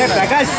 Prakash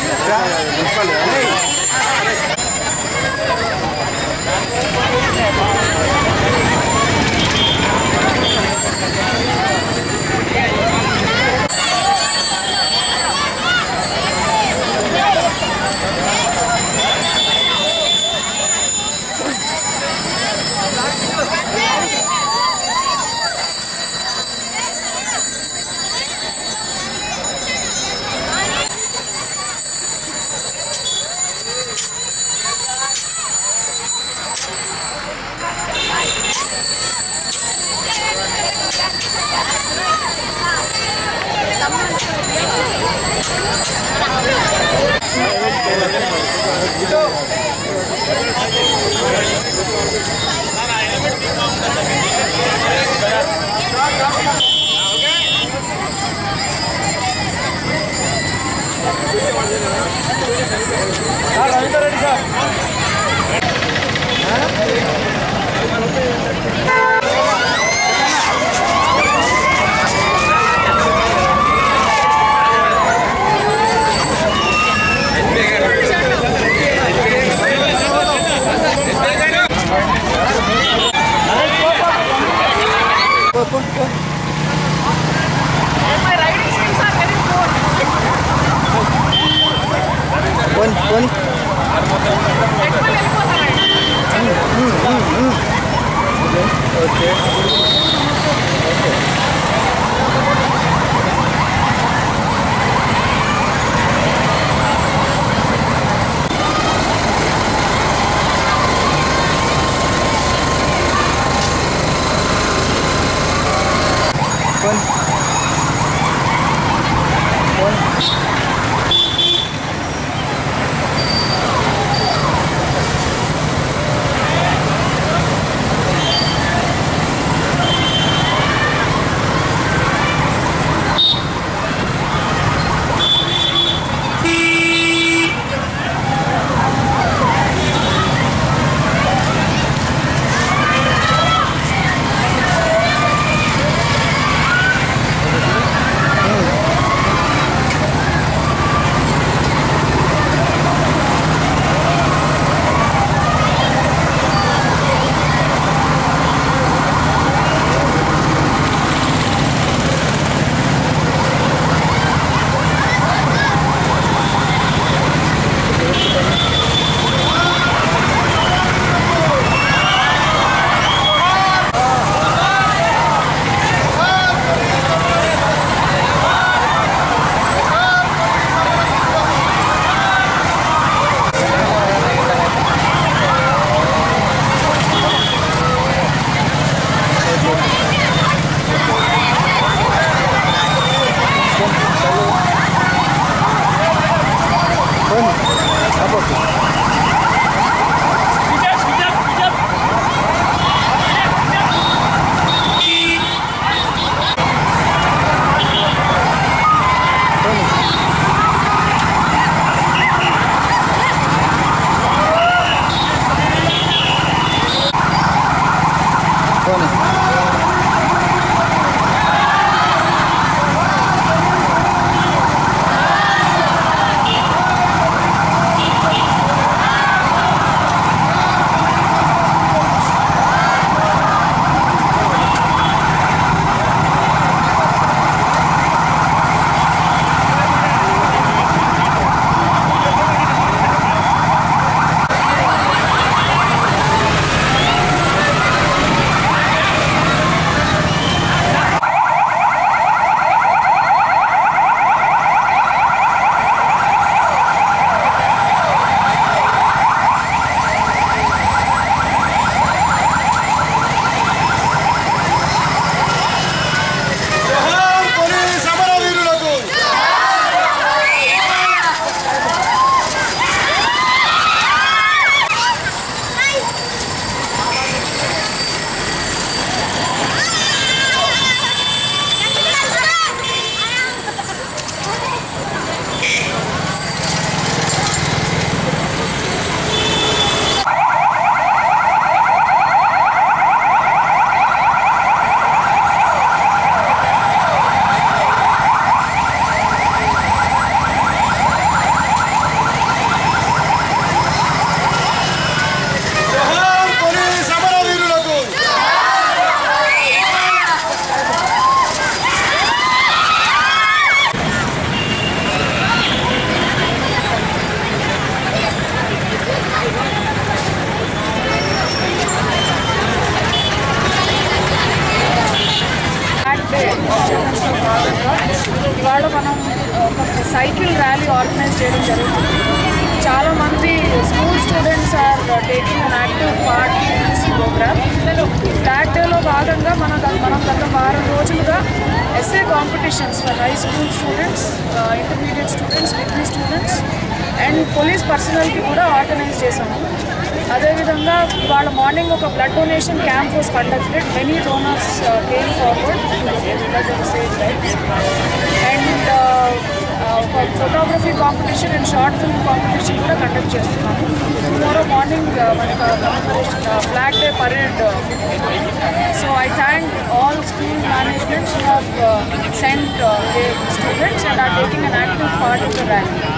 Ravinder Reddy sir పోనీ పోనీ okay పోనీ పోనీ ఎర్త్ డే చిల్డ్రన్స్లో భాగంగా ఇవాళ మనం ఒక సైకిల్ ర్యాలీ ఆర్గనైజ్ చేయడం జరుగుతుంది చాలా మంది school students are taking an active part in this programme flag డేలో భాగంగా మన మనం గత వారం రోజులుగా essay competitions for high school students intermediate students degree students and police పర్సనల్కి కూడా ఆర్గనైజ్ చేశాము అదేవిధంగా వాళ్ళ మార్నింగ్ ఒక blood donation camp was conducted many donors came forward save lives and ఒక photography competition and short film competition కూడా conduct చేస్తున్నాము tomorrow morning మనకు flag day parade so I thank all school managements who have sent students and are taking an active part in the rally